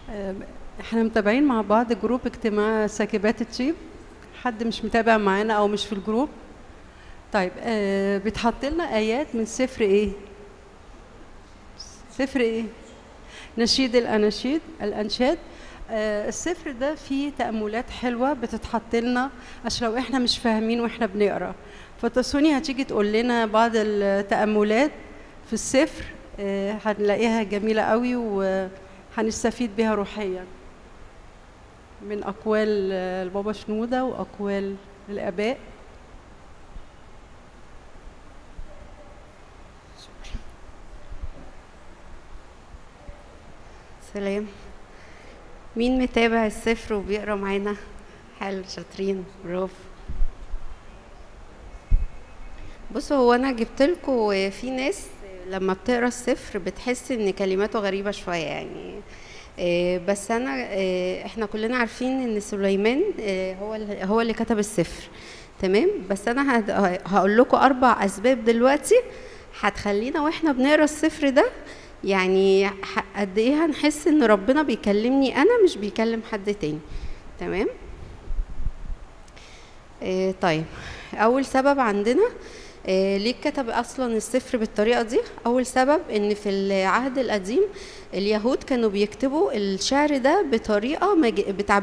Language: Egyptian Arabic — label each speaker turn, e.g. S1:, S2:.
S1: آم، احنا متابعين مع بعض جروب اجتماع ساكبات الطيب حد مش متابع معانا او مش في الجروب طيب آه بتحط لنا ايات من سفر ايه سفر ايه نشيد الاناشيد الانشاد آه السفر ده فيه تاملات حلوه بتتحط لنا عشان لو احنا مش فاهمين واحنا بنقرا فتسوني هتيجي تقول لنا بعض التاملات في السفر آه هنلاقيها جميله قوي وهنستفيد بيها روحيا من اقوال آه، البابا شنوده واقوال الاباء
S2: سلام مين متابع السفر وبيقرا معانا حلو شاطرين برافو بصوا هو انا جبت لكم في ناس لما بتقرا السفر بتحس ان كلماته غريبه شويه يعني آه، بس انا آه، احنا كلنا عارفين ان سليمان آه، هو ال- هو اللي كتب السفر تمام بس انا هد- هقول لكم اربع اسباب دلوقتي هتخلينا واحنا بنقرا السفر ده يعني ح- قد ايه هنحس ان ربنا بيكلمني انا مش بيكلم حد تاني تمام آه طيب اول سبب عندنا آه ليه كتب اصلا السفر بالطريقه دي اول سبب ان في العهد القديم اليهود كانوا بيكتبوا الشعر ده بطريقه مج... بتاع